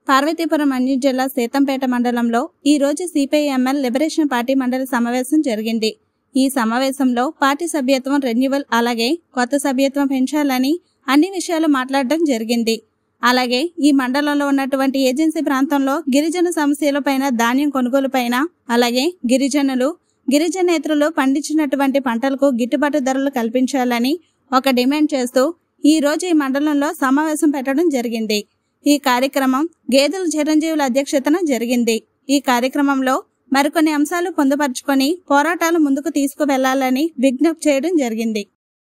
పార్వతీపురం అన్యం జిల్లా సీతంపేట మండలంలో ఈ రోజు సిపిఐఎంఎల్ లిబరేషన్ పార్టీ మండలి సమావేశం జరిగింది ఈ సమావేశంలో పార్టీ సభ్యత్వం రెన్యువల్ అలాగే కొత్త సభ్యత్వం పెంచాలని అన్ని విషయాలు మాట్లాడడం జరిగింది అలాగే ఈ మండలంలో ఉన్నటువంటి ఏజెన్సీ ప్రాంతంలో గిరిజన సమస్యలపైన ధాన్యం కొనుగోలుపైన అలాగే గిరిజనులు గిరిజనేతరులు పండించినటువంటి పంటలకు గిట్టుబాటు ధరలు కల్పించాలని ఒక డిమాండ్ చేస్తూ ఈ రోజు ఈ మండలంలో సమావేశం పెట్టడం జరిగింది ఈ కార్యక్రమం గేదెల చిరంజీవుల అధ్యక్షతన జరిగింది ఈ కార్యక్రమంలో మరికొన్ని అంశాలు పొందుపరుచుకొని పోరాటాలు ముందుకు తీసుకువెళ్లాలని విజ్ఞప్తి చేయడం జరిగింది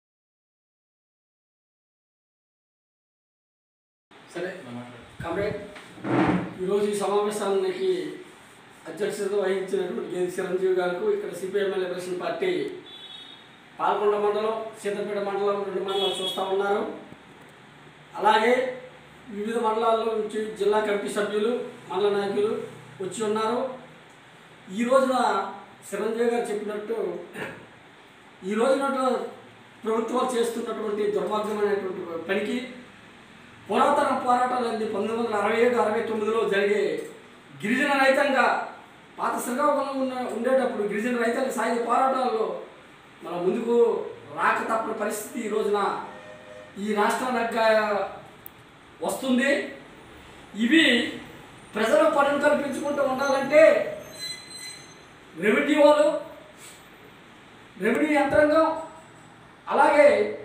సరే కామ్రేడ్ ఈరోజు ఈ సమావేశానికి అధ్యక్షత వహించినటువంటి గేది చిరంజీవి గారికి ఇక్కడ సిపిఎంఎల్ లిబరేషన్ పార్టీ పాల్గొండ మండలం సీతపేట మండలం రెండు మండలాలు చూస్తూ ఉన్నారు అలాగే వివిధ మండలాల్లో నుంచి జిల్లా కమిటీ సభ్యులు మండల నాయకులు వచ్చి ఉన్నారు ఈ రోజున చిరంజీవి గారు చెప్పినట్టు ఈ రోజున ప్రభుత్వాలు చేస్తున్నటువంటి దుర్మార్గమైనటువంటి పనికి పురాతన పోరాటాలన్నీ పంతొమ్మిది వందల అరవై ఏడు అరవై తొమ్మిదిలో జరిగే గిరిజన రైతంగా పాత శ్రీకాకుళంలో ఉన్న ఉండేటప్పుడు గిరిజన రైతాంగ సాయుధ పోరాటాల్లో మన ముందుకు రాక తప్పని పరిస్థితి ఈ రోజున ఈ రాష్ట్రానికి వస్తుంది ఇవి ప్రజలకు పనులు కల్పించుకుంటూ ఉండాలంటే రెవెన్యూ వాళ్ళు రెవెన్యూ యంత్రాంగం అలాగే